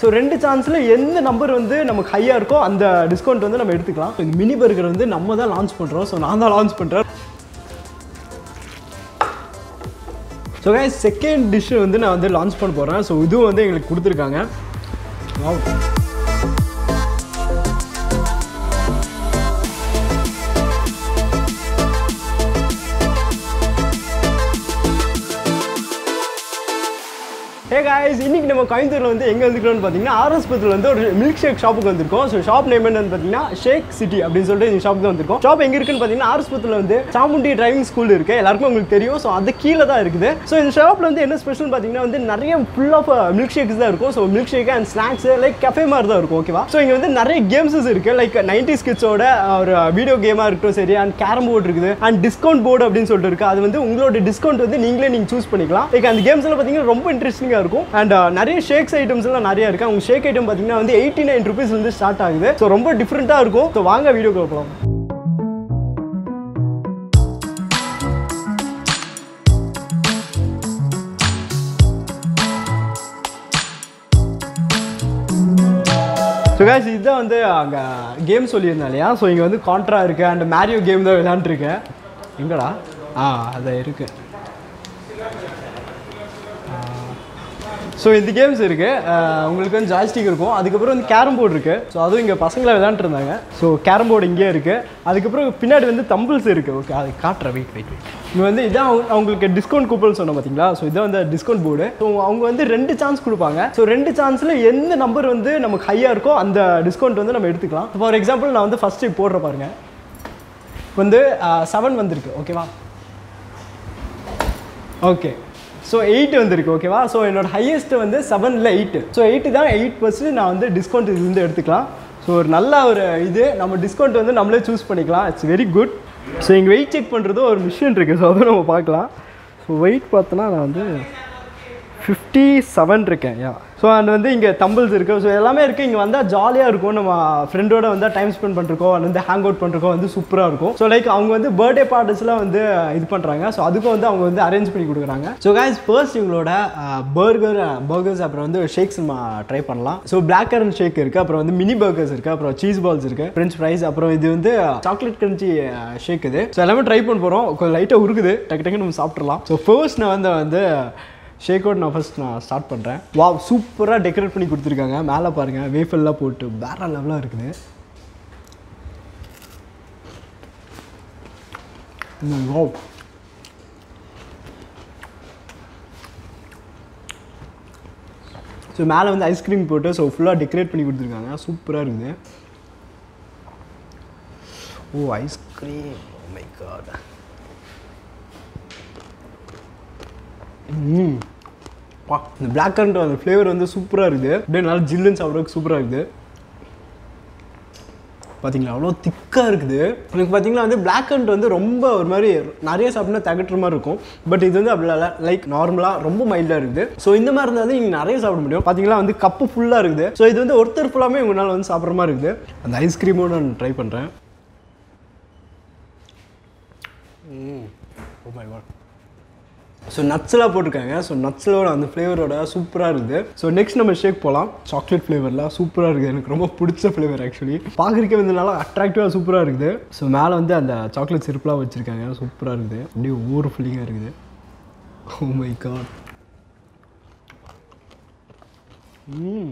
So ரெண்டு சான்ஸில் எந்த number வந்து நமக்கு ஹையாக இருக்கோ அந்த டிஸ்கவுண்ட் வந்து நம்ம எடுத்துக்கலாம் இந்த மினி பர்கர் வந்து நம்ம தான் லான்ச் பண்ணுறோம் ஸோ நான் தான் லான்ச் பண்ணுறேன் ஸோ guys செகண்ட் டிஷ் வந்து நான் வந்து லான்ச் பண்ண போகிறேன் ஸோ இதுவும் வந்து எங்களுக்கு கொடுத்துருக்காங்க Wow. ஹே guys இன்னைக்கு நம்ம கோயம்புத்தூர்ல வந்து எங்க வந்துருக்கோம்னு பார்த்தீங்கன்னா ஆர்எஸ் பத்தில் வந்து ஒரு மில்க் ஷேக் ஷாப்புக்கு வந்திருக்கோம் ஸோ ஷாப் நேம் என்னன்னு பார்த்தீங்கன்னா ஷேக் சிட்டி அப்படின்னு சொல்லிட்டு இந்த ஷாப்புக்கு வந்திருக்கோம் ஷாப் எங்க இருக்குன்னு பார்த்தீங்கன்னா ஆர்எஸ் பத்தில் வந்து சாமுண்டி டிரைவிங் ஸ்கூல் இருக்கு எல்லாருக்கும் உங்களுக்கு தெரியும் ஸோ அது கீழே தான் இருக்குது ஸோ இந்த ஷாப்ல வந்து என்ன ஸ்பெஷல் பார்த்தீங்கன்னா வந்து நிறைய ஃபுல் ஆஃப் மில்க் ஷேக்ஸ் தான் இருக்கும் so milkshake and snacks like cafe மாதிரி தான் இருக்கும் ஓகேவா ஸோ இங்க வந்து நிறைய கேம்ஸஸ் இருக்கு லைக் நைன்டி ஸ்கிட்ஸோட ஒரு வீடியோ கேமாக இருக்கட்டும் சரி அண்ட் கேரம் போர்டு இருக்குது அண்ட் டிஸ்கவுண்ட் போர்டு அப்படின்னு சொல்லிட்டு இருக்கு அது வந்து உங்களோட டிஸ்கவுண்ட் வந்து நீங்களே நீங்க சூஸ் பண்ணிக்கலாம் லைக் அந்த கேம்ஸ் எல்லாம் பார்த்தீங்கன்னா ரொம்ப இன்ட்ரெஸ்டிங்காக இருக்கும் அண்ட் நிறைய ஷேக்ஸ் ஐட்டம்ஸ் எல்லாம் நிறைய இருக்கு அவங்க ஷேக் ஐட்டம் பார்த்தீங்கன்னா வந்து எயிட்டி நைன் ருபீஸ் வந்து ஸ்டார்ட் ஆகுது ஸோ ரொம்ப டிஃப்ரெண்ட்டாக இருக்கும் ஸோ வாங்க வீடியோ பார்க்கலாம் ஸோ guys இதுதான் வந்து அங்கே கேம் சொல்லியிருந்தேன் இல்லையா ஸோ இங்கே வந்து கான்ட்ரா இருக்குது அண்ட் மேரியோ கேம் தான் விளையாண்டுருக்கேன் எங்கடா ஆ அது இருக்கு ஸோ இந்த கேம்ஸ் இருக்கு அஹ் உங்களுக்கு வந்து ஜாய்ஸ்டிக் இருக்கும் அதுக்கப்புறம் வந்து கேரம் போர்டு இருக்கு ஸோ அதுவும் இங்கே பசங்களை விளையாண்டுட்டு இருந்தாங்க ஸோ கேரம் போர்டு இங்கே இருக்கு அதுக்கப்புறம் பின்னாடி வந்து தம்பிள்ஸ் இருக்கு ஓகே அது காட்டுறேன் வெயிட் வெயிட் வெயிட் இங்கே வந்து இதான் அவங்க- அவங்களுக்கு டிஸ்கவுண்ட் கூப்பன் சொன்னோம் பார்த்தீங்களா ஸோ இதான் வந்து டிஸ்கவுண்ட் போர்டு ஸோ அவங்க வந்து ரெண்டு சான்ஸ் கொடுப்பாங்க ஸோ ரெண்டு சான்ஸில் எந்த நம்பர் வந்து நமக்கு ஹையாக இருக்கோ அந்த டிஸ்கவுண்ட் வந்து நம்ம எடுத்துக்கலாம் ஃபார் எக்ஸாம்பிள் நான் வந்து ஃபஸ்ட்டு போடுற பாருங்க வந்து செவன் வந்திருக்கு ஓகேவா ஓகே ஸோ எயிட் வந்திருக்கு ஓகேவா ஸோ என்னோட ஹையஸ்ட் வந்து செவனில் எயிட்டு ஸோ எயிட்டு தான் எயிட் பர்சன்ட் நான் வந்து டிஸ்கவுண்ட் இதுலேருந்து எடுத்துக்கலாம் ஸோ ஒரு நல்ல ஒரு இது நம்ம டிஸ்கவுண்ட் வந்து நம்மளே சூஸ் பண்ணிக்கலாம் இட்ஸ் வெரி குட் ஸோ இங்கே வெயிட் செக் பண்ணுறது ஒரு மிஷின் இருக்குது ஸோ அதை நம்ம பார்க்கலாம் ஸோ வெயிட் பார்த்தோன்னா நான் வந்து ஃபிஃப்டி செவன் இருக்கேன் யா ஸோ அண்ட் வந்து இங்கே தம்பிள்ஸ் இருக்குது ஸோ எல்லாமே இருக்குது இங்கே வந்தால் ஜாலியாக இருக்கும் நம்ம ஃப்ரெண்டோட வந்தால் டைம் ஸ்பெண்ட் பண்ணுறக்கோ அண்ட் வந்து ஹேங் அவுட் பண்ணுறக்கோ வந்து சூப்பராக இருக்கும் ஸோ லைக் அவங்க வந்து பர்த்டே பார்ட்டிஸ்லாம் வந்து இது பண்ணுறாங்க ஸோ அதுக்கும் வந்து அவங்க வந்து அரேஞ்ச் பண்ணி கொடுக்குறாங்க ஸோ guys ஃபர்ஸ்ட் இவங்களோட பர்கர் பர்கர்ஸ் அப்புறம் வந்து ஷேக்ஸ் நம்ம ட்ரை பண்ணலாம் ஸோ பிளாக் கரண்ட் ஷேக் இருக்குது அப்புறம் வந்து மினி பர்கர்ஸ் இருக்குது அப்புறம் சீஸ் பால்ஸ் இருக்குது ஃப்ரெஞ்ச் ஃப்ரைஸ் அப்புறம் இது வந்து சாக்லேட் கிரன்ச்சி ஷேக் இது ஸோ எல்லாமே ட்ரை பண்ண போகிறோம் கொஞ்சம் லைட்டாக உருக்குது டக்கு டக்குன்னு நம்ம சாப்பிட்றலாம் ஸோ ஃபர்ஸ்ட் நான் வந்து வந்து ஷேக் அவுட் நான் ஃபர்ஸ்ட் நான் ஸ்டார்ட் பண்ணுறேன் வா சூப்பராக டெக்கரேட் பண்ணி கொடுத்துருக்காங்க மேலே பாருங்கள் வேஃபெல்லாம் போட்டு வேற லெவலாக இருக்குது ம், wow. ஸோ மேலே வந்து ஐஸ்கிரீம் போட்டு ஸோ ஃபுல்லாக டெக்கரேட் பண்ணி கொடுத்துருக்காங்க சூப்பராக இருக்குது ஓ ஐஸ்கிரீம் மை காட் ம் வா இந்த பிளாக் கரண்ட் அந்த ஃப்ளேவர் வந்து சூப்பராக இருக்குது அப்படியே நல்லா ஜில்லுன்னு சாப்பிட்றதுக்கு சூப்பராக இருக்குது பார்த்தீங்களா அவ்வளோ திக்காக இருக்குது எனக்கு பார்த்தீங்கன்னா வந்து பிளாக் கரண்ட் வந்து ரொம்ப ஒரு மாதிரி நிறைய சாப்பிட்டா தகட்டுற மாதிரி இருக்கும் பட் இது வந்து அப்படி லைக் நார்மலாக ரொம்ப மைல்டாக இருக்குது ஸோ இந்த மாதிரி இருந்தால் வந்து நீங்கள் நிறைய சாப்பிட முடியும் பார்த்தீங்களா வந்து கப்பு ஃபுல்லாக இருக்குது ஸோ இது வந்து ஒருத்தர் ஃபுல்லாமே உங்களால் வந்து சாப்பிட்ற மாதிரி இருக்குது அந்த ஐஸ்கிரீமோட நான் ட்ரை பண்ணுறேன் ஓ மை காட் ஸோ நட்ஸ்லாம் போட்டிருக்காங்க ஸோ நட்ஸோட அந்த ஃப்ளேவரோட சூப்பராக இருக்குது ஸோ நெக்ஸ்ட் நம்ம ஷேக் போகலாம் சாக்லேட் ஃப்ளேவரில் சூப்பராக இருக்குது எனக்கு ரொம்ப பிடிச்ச ஃப்ளேவர் ஆக்சுவலி பார்க்குறக்கே வந்து நல்லா அட்ராக்டிவாக சூப்பராக இருக்குது ஸோ மேலே வந்து அந்த சாக்லேட் சிறப்புலாம் வச்சுருக்காங்க சூப்பராக இருக்குது அப்படியே ஊர் ஃபுல்லிங்காக இருக்குது oh my God hmm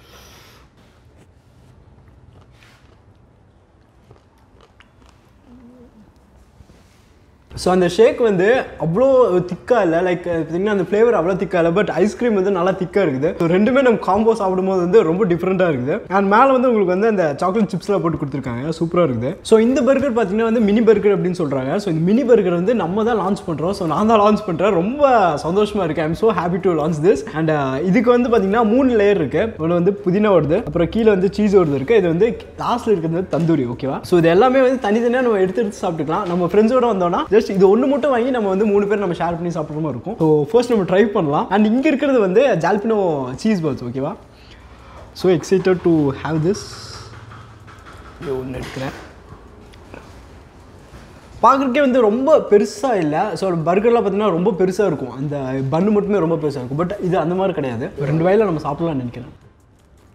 so அந்த ஷேக் வந்து அவ்வளோ திக்காக இல்லை லைக் பார்த்தீங்கன்னா அந்த ஃப்ளேவர் அவ்வளோ திக்காக இல்லை பட் ஐஸ்கிரீம் வந்து நல்லா திக்காக இருக்குது ஸோ ரெண்டுமே நம்ம காம்போ சாப்பிடும்போது வந்து ரொம்ப டிஃப்ரெண்ட்டாக இருக்குது அண்ட் மேலே வந்து உங்களுக்கு வந்து அந்த சாக்லேட் சிப்ஸ்லாம் போட்டு கொடுத்துருக்காங்க சூப்பராக இருக்குது ஸோ இந்த பர்கர் பார்த்தீங்கன்னா வந்து மினி பர்கர் அப்படின்னு சொல்கிறாங்க ஸோ இந்த மினி பர்கர் வந்து நம்ம தான் லான்ச் பண்ணுறோம் ஸோ நான் தான் லான்ச் பண்ணுறேன் ரொம்ப சந்தோஷமாக இருக்குது I'm so happy to launch this and இதுக்கு வந்து பார்த்தீங்கன்னா மூணு லேயர் இருக்குது ஒன்று வந்து புதினா வருது அப்புறம் கீழே வந்து சீஸ் வருது இருக்குது இது வந்து லாஸ்ட்டில் இருக்கிறது வந்து தந்தூரி ஓகேவா ஸோ இது எல்லாமே வந்து தனித்தனியாக நம்ம எடுத்து எடுத்து சாப்பிட்டுக்கலாம் நம்ம ஃப்ரெண்ட்ஸோட வந்தோம்னா ஜஸ்ட் இது ஒன்று மட்டும் வாங்கி நம்ம வந்து மூணு பேர் நம்ம ஷேர் பண்ணி சாப்பிட்ற மாதிரி இருக்கும் ஸோ ஃபர்ஸ்ட் நம்ம ட்ரை பண்ணலாம் அண்ட் இங்கே இருக்கிறது வந்து ஜால்பினோ சீஸ் பால்ஸ் ஓகேவா so excited to have this ஒன்று எடுக்கிறேன் பார்க்குறக்கே வந்து ரொம்ப பெருசாக இல்லை ஸோ பர்கர்லாம் பார்த்தீங்கன்னா ரொம்ப பெருசாக இருக்கும் அந்த பன்னு மட்டுமே ரொம்ப பெருசாக இருக்கும் பட் இது அந்த மாதிரி கிடையாது ரெண்டு வயலில் நம்ம சாப்பிடலாம்னு நினைக்கிறேன்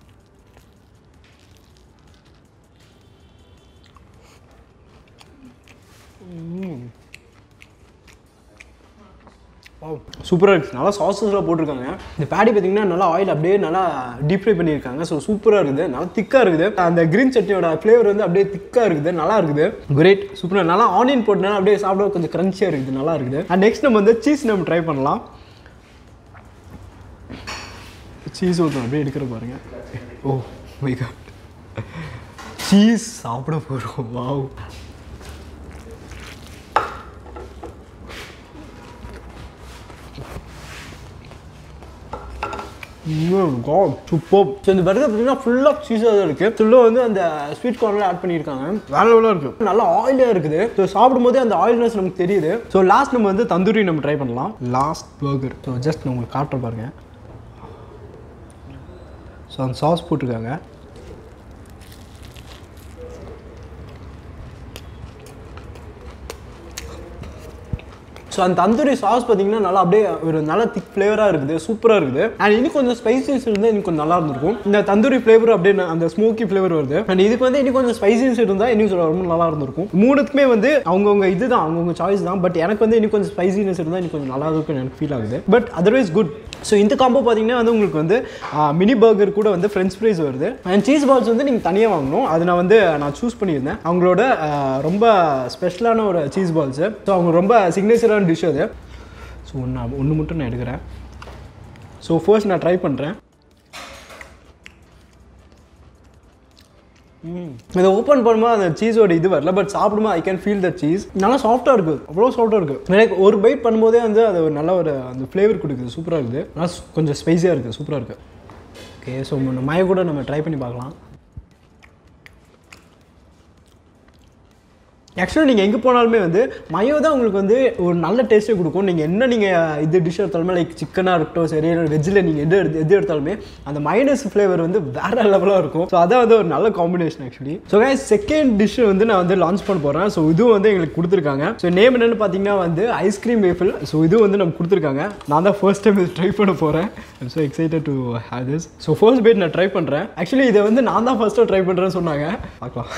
சூப்பராக இருக்குது நல்லா சாசஸ்லாம் போட்டிருக்காங்க இந்த பேடி பார்த்தீங்கன்னா நல்லா ஆயில் அப்படியே நல்லா டீப் ஃப்ரை பண்ணியிருக்காங்க ஸோ சூப்பராக இருக்குது நல்லா திக்காக இருக்குது அந்த க்ரீன் சட்னியோட ஃப்ளேவர் வந்து அப்படியே திக்காக இருக்குது நல்லா இருக்குது கிரேட் சூப்பராக நல்லா ஆனியன் போட்டனால அப்படியே சாப்பிட கொஞ்சம் க்ரன்ச்சியாக இருக்குது நல்லா இருக்குது அண்ட் நெக்ஸ்ட் நம்ம வந்து சீஸ் நம்ம ட்ரை பண்ணலாம் சீஸ் ஒருத்தன் அப்படியே எடுக்கிற பாருங்க ஓ மை காட் சீஸ் சாப்பிட போகிறோம் வாவ் சூப்பர் ஸோ இந்த பர்கர் பார்த்தீங்கன்னா ஃபுல்லாக சீஸாக தான் இருக்குது ஃபுல்லாக வந்து அந்த ஸ்வீட் கார்னில் ஆட் பண்ணியிருக்காங்க வேற லெவலாக இருக்குது நல்லா ஆயிலியாக இருக்குது ஸோ சாப்பிடும்போதே அந்த ஆயில்னஸ் நமக்கு தெரியுது ஸோ லாஸ்ட் நம்ம வந்து தந்தூரி நம்ம ட்ரை பண்ணலாம் லாஸ்ட் பர்கர் ஸோ ஜஸ்ட் நான் உங்களுக்கு காட்டுற பாருங்க ஸோ அந்த சாஸ் போட்டிருக்காங்க ஸோ அந்த தந்தூரி சாஸ் பார்த்தீங்கன்னா நல்லா அப்படியே ஒரு நல்ல திக் ஃப்ளேவராக இருக்குது சூப்பராக இருக்குது அண்ட் இன்னும் கொஞ்சம் ஸ்பைசிஸ் இருந்தால் இன்னும் கொஞ்சம் நல்லா இருந்திருக்கும் இந்த தந்தூரி ஃப்ளேவர் அப்படியே ந- அந்த ஸ்மோக்கி ஃப்ளேவர் வருது அண்ட் இதுக்கு வந்து இன்னும் கொஞ்சம் ஸ்பைசிஸ் இருந்தால் இன்னும் சொல்ல ரொம்ப நல்லா இருந்திருக்கும் மூணுத்துக்குமே வந்து அவங்கவுங்க இதுதான் அவங்கவுங்க சாய்ஸ் தான் பட் எனக்கு வந்து இன்னும் கொஞ்சம் ஸ்பைசினஸ் இருந்தால் இன்னும் கொஞ்சம் நல்லா இருக்கும்னு எனக்கு ஃபீல் ஆகுது பட் அதர்வைஸ் குட் ஸோ இந்த காம்போ பார்த்தீங்கன்னா வந்து உங்களுக்கு வந்து மினி பர்கர் கூட வந்து ஃப்ரெஞ்ச் ஃப்ரைஸ் வருது அண்ட் சீஸ் பால்ஸ் வந்து நீங்கள் தனியாக வாங்கணும் அது நான் வந்து நான் சூஸ் பண்ணியிருந்தேன் அவங்களோட ஆஹ், ரொம்ப ஸ்பெஷலான ஒரு சீஸ் பால்ஸு ஸோ அவங்க ரொம்ப சிக்னேச்சரான டிஷ் அது ஸோ ஒன்று ஒன்று மட்டும் நான் எடுக்கிறேன் ஸோ ஃபர்ஸ்ட் நான் ட்ரை பண்ணுறேன் இதை ஓப்பன் பண்ணும்போது அந்த சீஸோட இது வரல பட் சாப்பிடும்போது I can feel the cheese நல்லா சாஃப்டாக இருக்குது அவ்வளோ சாஃப்டாக இருக்குது எனக்கு ஒரு பைட் பண்ணும்போதே வந்து அது ஒரு நல்ல ஒரு அந்த ஃப்ளேவர் கொடுக்குது சூப்பராக இருக்குது நல்லா சு- கொஞ்சம் ஸ்பைஸியாக இருக்குது சூப்பராக இருக்குது ஓகே ஸோ மய கூட நம்ம ட்ரை பண்ணி பார்க்கலாம் ஆக்சுவலாக நீங்கள் எங்கே போனாலுமே வந்து மயோ தான் உங்களுக்கு வந்து ஒரு நல்ல டேஸ்ட்டே கொடுக்கும் நீங்கள் என்ன நீங்கள் இது டிஷ் எடுத்தாலுமே லைக் சிக்கனாக இருக்கட்டும் சரி வெஜ்ஜில் நீங்கள் எது எடுத்து எது எடுத்தாலுமே அந்த மைனஸ் ஃப்ளேவர் வந்து வேற லெவலாக இருக்கும் ஸோ அதான் வந்து ஒரு நல்ல combination actually so guys second dish வந்து நான் வந்து லான்ச் பண்ண போகிறேன் ஸோ இதுவும் வந்து எங்களுக்கு கொடுத்துருக்காங்க ஸோ நேம் என்னென்னு பார்த்தீங்கன்னா வந்து ஐஸ்கிரீம் வேஃபில் ஸோ இது வந்து நமக்கு கொடுத்துருக்காங்க நான் தான் ஃபர்ஸ்ட் டைம் இது ட்ரை பண்ண போகிறேன் I'm so excited to have this so first பேட் நான் ட்ரை பண்ணுறேன் ஆக்சுவலி இதை வந்து நான் தான் ஃபர்ஸ்ட்டாக ட்ரை பண்ணுறேன்னு சொன்னாங்க பார்க்கலாம்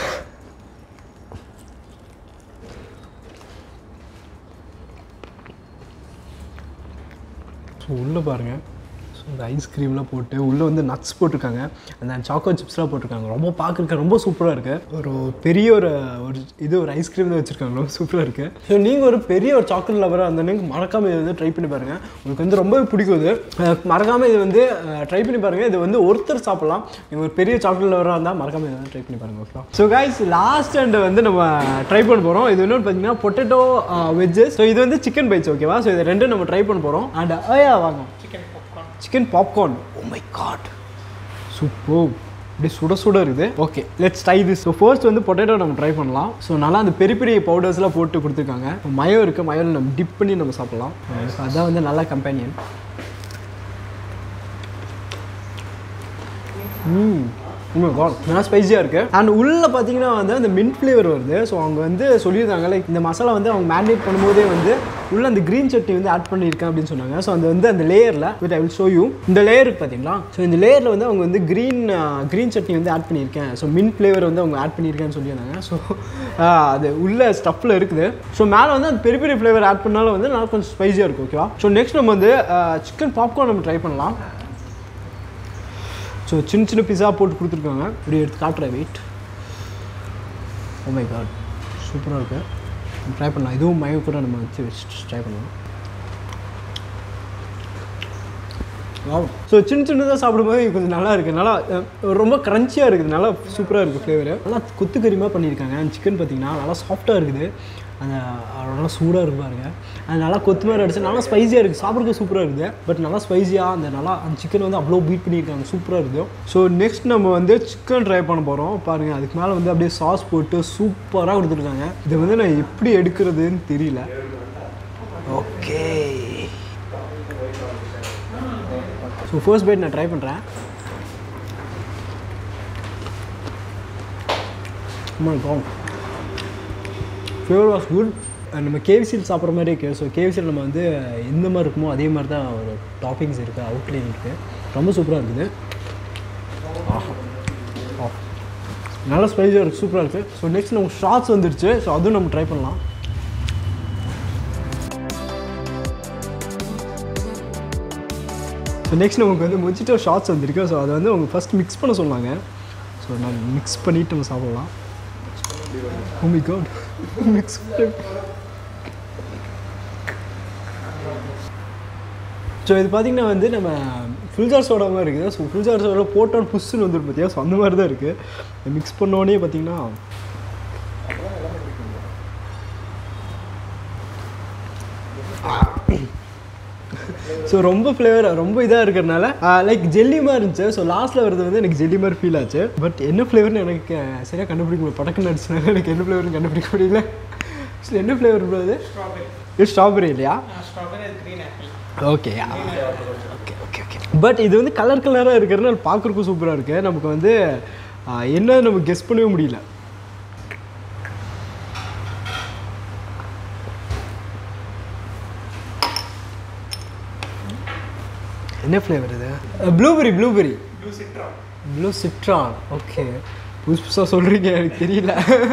ஸோ உள்ளே பாருங்கள் ஸோ இந்த ஐஸ்கிரீம்லாம் போட்டு உள்ளே வந்து நட்ஸ் போட்டிருக்காங்க அந்த சாக்கோ சிப்ஸ்லாம் போட்டிருக்காங்க ரொம்ப பார்க்குறக்க ரொம்ப சூப்பராக இருக்குது ஒரு பெரிய ஒரு ஒரு இது ஒரு ஐஸ்கிரீம் தான் வச்சுருக்காங்க ரொம்ப சூப்பராக இருக்குது ஸோ நீங்கள் ஒரு பெரிய ஒரு சாக்லேட் லவராக இருந்தீங்க மறக்காமல் இதை வந்து ட்ரை பண்ணி பாருங்கள் உங்களுக்கு வந்து ரொம்பவே பிடிக்கும் இது அஹ் மறக்காமல் இது வந்து ட்ரை பண்ணி பாருங்கள் இது வந்து ஒருத்தர் சாப்பிட்லாம் நீங்கள் ஒரு பெரிய சாக்லேட் லவராக இருந்தால் மறக்காமல் இதை வந்து ட்ரை பண்ணி பாருங்கள் okay so guys last and வந்து நம்ம ட்ரை பண்ண போகிறோம் இது இன்னொன்று பார்த்தீங்கன்னா பொட்டேட்டோ வெஜ்ஜஸ் ஸோ இது வந்து சிக்கன் பைட்ஸ் ஓகேவா ஸோ இது ரெண்டும் நம்ம ட்ரை பண்ண போகிறோம் அண்ட் ஐயா வாங்க chicken popcorn oh my God super இப்படி சுட சுட இருக்குது okay let's try this so first வந்து பொட்டேட்டோ நம்ம ட்ரை பண்ணலாம் ஸோ நல்லா அந்த பெரிய பெரிய பவுடர்ஸ்லாம் போட்டு கொடுத்துருக்காங்க மயம் இருக்குது மயோவில் நம்ம டிப் பண்ணி நம்ம சாப்பிடலாம் So அதான் வந்து நல்ல கம்பெனியன் ம் காட் நல்லா ஸ்பைஸியாக இருக்குது அண்ட் உள்ளே பார்த்தீங்கன்னா வந்து அந்த மின்ட் ஃப்ளேவர் வருது ஸோ அவங்க வந்து சொல்லியிருந்தாங்க லைக் இந்த மசாலா வந்து அவங்க மேரினேட் பண்ணும்போதே வந்து உள்ள அந்த க்ரீன் சட்னி வந்து ஆட் பண்ணியிருக்கேன் அப்படின்னு சொன்னாங்க ஸோ அந்த வந்து அந்த லேயரில் with I will show you இந்த லேயர் இருக்கு பார்த்தீங்களா ஸோ இந்த லேயரில் வந்து அவங்க வந்து க்ரீன் க்ரீன் சட்னி வந்து ஆட் பண்ணியிருக்கேன் ஸோ மின்ட் ஃப்ளேவர் வந்து அவங்க ஆட் பண்ணியிருக்கேன்னு சொல்லியிருந்தாங்க ஸோ அது உள்ள ஸ்டஃப்பில் இருக்குது ஸோ மேலே வந்து அந்த பெரிய பெரிய ஃப்ளேவர் ஆட் பண்ணாலும் வந்து நல்லா கொஞ்சம் ஸ்பைஸியாக இருக்கும் ஓகேவா ஸோ நெக்ஸ்ட் நம்ம வந்து சிக்கன் பாப்கார்ன் நம்ம ட்ரை பண்ணலாம் ஸோ சின்ன சின்ன பிஸா போட்டு கொடுத்துருக்காங்க இப்படி எடுத்து காட்டுறேன் வெயிட் ஓ மை காட் சூப்பராக இருக்கு ட்ரை பண்ணலாம் இதுவும் மயம் கூட நம்ம வச்சு வச்சு ட்ரை பண்ணலாம் ஸோ சின்ன சின்னதாக சாப்பிடும்போது இது கொஞ்சம் நல்லா இருக்குது நல்லா அஹ், ரொம்ப க்ரன்ச்சியாக இருக்குது நல்லா சூப்பராக இருக்குது ஃப்ளேவர் நல்லா கொத்து கறிமாக பண்ணியிருக்காங்க அந்த சிக்கன் பார்த்தீங்கன்னா நல்லா சாஃப்டாக இருக்குது அந்த அஹ், நல்லா சூடாக இருக்கு பாருங்க அது நல்லா கொத்து மாதிரி அடிச்சு நல்லா ஸ்பைஸியாக இருக்குது சாப்பிட்றதுக்கு சூப்பராக இருக்குது பட் நல்லா ஸ்பைஸியாக அந்த நல்லா அந்த சிக்கன் வந்து அவ்வளோ பீட் பண்ணியிருக்காங்க சூப்பராக இருக்குது ஸோ நெக்ஸ்ட் நம்ம வந்து சிக்கன் ட்ரை பண்ண போகிறோம் பாருங்கள் அதுக்கு மேலே வந்து அப்படியே சாஸ் போட்டு சூப்பராக கொடுத்துருக்காங்க இதை வந்து நான் எப்படி எடுக்கிறதுன்னு தெரியல ஓகே ஸோ ஃபர்ஸ்ட் பைட் நான் ட்ரை பண்ணுறேன் ஃப்ளேவர் வாஸ் குட் நம்ம கேவிசியில் சாப்பிட்ற மாதிரி இருக்குது ஸோ கேவிசியில் நம்ம வந்து எந்த மாதிரி இருக்குமோ அதே மாதிரி தான் ஒரு டாப்பிங்ஸ் இருக்குது அவுட்லைன் இருக்குது ரொம்ப சூப்பராக இருக்குது ஆஹா ஆ நல்ல ஸ்பைஸியாக இருக்குது சூப்பராக இருக்குது ஸோ நெக்ஸ்ட் நம்ம ஷார்ட்ஸ் வந்துடுச்சு ஸோ அதுவும் நம்ம ட்ரை பண்ணலாம் ஸோ நெக்ஸ்ட் நமக்கு வந்து மொஜிட்டோ ஷார்ட்ஸ் வந்திருக்கு ஸோ அதை வந்து அவங்க ஃபஸ்ட் மிக்ஸ் பண்ண சொன்னாங்க ஸோ நம்ம மிக்ஸ் பண்ணிட்டு நம்ம சாப்பிடலாம் ஓமி காட் மிக்ஸ் ஸோ இது பார்த்தீங்கன்னா வந்து நம்ம ஃபுல்ஜார் சோடா மாதிரி இருக்குது ஸோ ஃபுல்ஜார் சோடா போட்டோன்னு புஷ்ஷுன்னு வந்துடும் பார்த்தியா ஸோ அந்த மாதிரி தான் இருக்குது மிக்ஸ் பண்ணோடனே பார்த்தீங்கன்னா ஸோ ரொம்ப ஃப்ளேவர் ரொம்ப இதாக இருக்கிறனால லைக் ஜெல்லி மாதிரி இருந்துச்சு ஸோ லாஸ்ட்டில் வரது வந்து எனக்கு ஜெல்லி மாதிரி ஃபீல் ஆச்சு பட் என்ன ஃப்ளேவர்னு எனக்கு சரியாக கண்டுபிடிக்க முடியல படக்குன்னு அடிச்சனால எனக்கு என்ன ஃப்ளேவர்னு கண்டுபிடிக்க முடியல ஸோ என்ன ஃப்ளேவர் ப்ரோ அது இது ஸ்ட்ராபெரி இல்லையா okay okay okay okay but இது வந்து கலர் கலராக இருக்கிறதுனால பார்க்குறக்கும் சூப்பராக இருக்குது நமக்கு வந்து ஆ, என்ன நம்ம கெஸ் பண்ணவே முடியல என்ன ஃப்ளேவர் இது blueberry blueberry blue citron okay புதுசு புதுசாக சொல்கிறீங்க எனக்கு தெரியல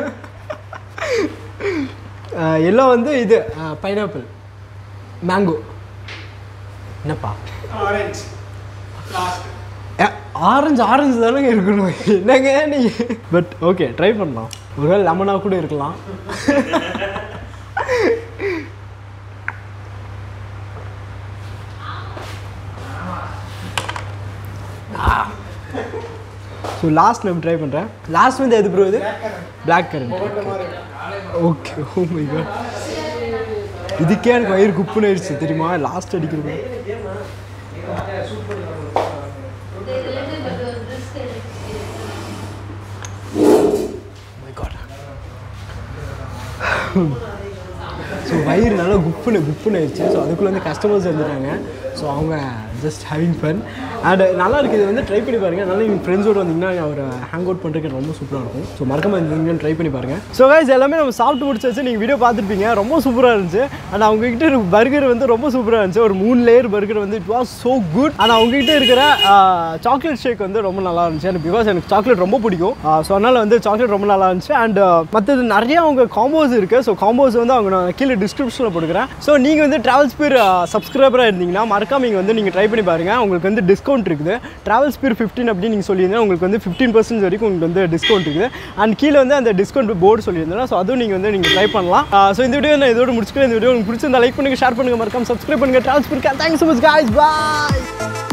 அஹ் எல்லாம் வந்து இது பைனாப்பிள் மேங்கோ என்னப்பா ஆரஞ்சு லாஸ்ட் ஆரஞ்சு ஆரஞ்சு தானேங்க இருக்கணும் என்னங்க நீ பட் ஓகே ட்ரை பண்ணலாம் ஒருவேளை லெமனாக கூட இருக்கலாம் ஸோ லாஸ்ட் நம்ம ட்ரை பண்ணுறேன் லாஸ்ட் வந்து எது ப்ரோ இது black currant okay oh my God இதுக்கே எனக்கு வயிறு குப்புன்னு ஆயிடுச்சு தெரியுமா லாஸ்ட் அடிக்கிறது மை காட் ஸோ வயிறு நல்லா குப்புன்னு குப்புன்னு ஆயிடுச்சு ஸோ அதுக்குள்ளே வந்து கஸ்டமர்ஸ் வந்துட்டாங்க ஸோ அவங்க ஜஸ்ட் ஹேவிங் ஃபன் அண்ட் நல்லா இருக்குது இது வந்து ட்ரை பண்ணி பாருங்கள் நல்லா நீங்கள் ஃப்ரெண்ட்ஸோடு வந்தீங்கன்னா அவர் ஹேங் அவுட் பண்ணுறதுக்கு ரொம்ப சூப்பராக இருக்கும் ஸோ மறக்காம நீங்களும் ட்ரை பண்ணி பாருங்கள் ஸோ guys எல்லாமே நம்ம சாப்பிட்டு முடிச்சாச்சு நீங்கள் வீடியோ பார்த்துருப்பீங்க ரொம்ப சூப்பராக இருந்துச்சு அண்ட் அவங்ககிட்ட இருக்க பர்கர் வந்து ரொம்ப சூப்பராக இருந்துச்சு ஒரு மூணு லேயர் பர்கர் வந்து it was so good and அவங்ககிட்ட இருக்கிற சாக்லேட் ஷேக் வந்து ரொம்ப நல்லா இருந்துச்சு எனக்கு பிகாஸ் எனக்கு சாக்லேட் ரொம்ப பிடிக்கும் ஸோ அதனால் வந்து சாக்லேட் ரொம்ப நல்லா இருந்துச்சு அண்ட் மற்றது நிறைய அவங்க காம்போஸ் இருக்குது ஸோ காம்போஸ் வந்து அவங்க நான் கீழே டிஸ்கிரிப்ஷனில் கொடுக்குறேன் ஸோ நீங்கள் வந்து ட்ராவல் ஸ்பீர் சப்ஸ்கிரைபராக இருந்தீங்கன்னா மறக்காம இங்கே வந்து நீங்கள் ட்ரை பண்ணி பாருங்கள் உங்களுக்கு வந்து டிஸ்கவுண்ட் இருக்குது ட்ராவல் ஸ்பீர் ஃபிஃப்டின் அப்படின்னு நீங்கள் சொல்லியிருந்தா உங்களுக்கு வந்து ஃபிஃப்டீன் பர்சன்ட் வரைக்கும் உங்களுக்கு வந்து டிஸ்கவுண்ட் இருக்குது அண்ட் கீழே வந்து அந்த டிஸ்கவுண்ட் போர்டு சொல்லியிருந்தேன் ஸோ அதுவும் நீங்கள் வந்து நீங்கள் ட்ரை பண்ணலாம் ஸோ இந்த வீடியோ நான் இதோட முடிச்சுக்கிறேன் இந்த வீடியோ உங்களுக்கு பிடிச்சிருந்தா லைக் பண்ணுங்கள் ஷேர் பண்ணுங்கள் மறக்காம சப்ஸ்கிரைப் பண்ணுங்கள் ட்ராவல் ஸ்பீர் thanks so much guys bye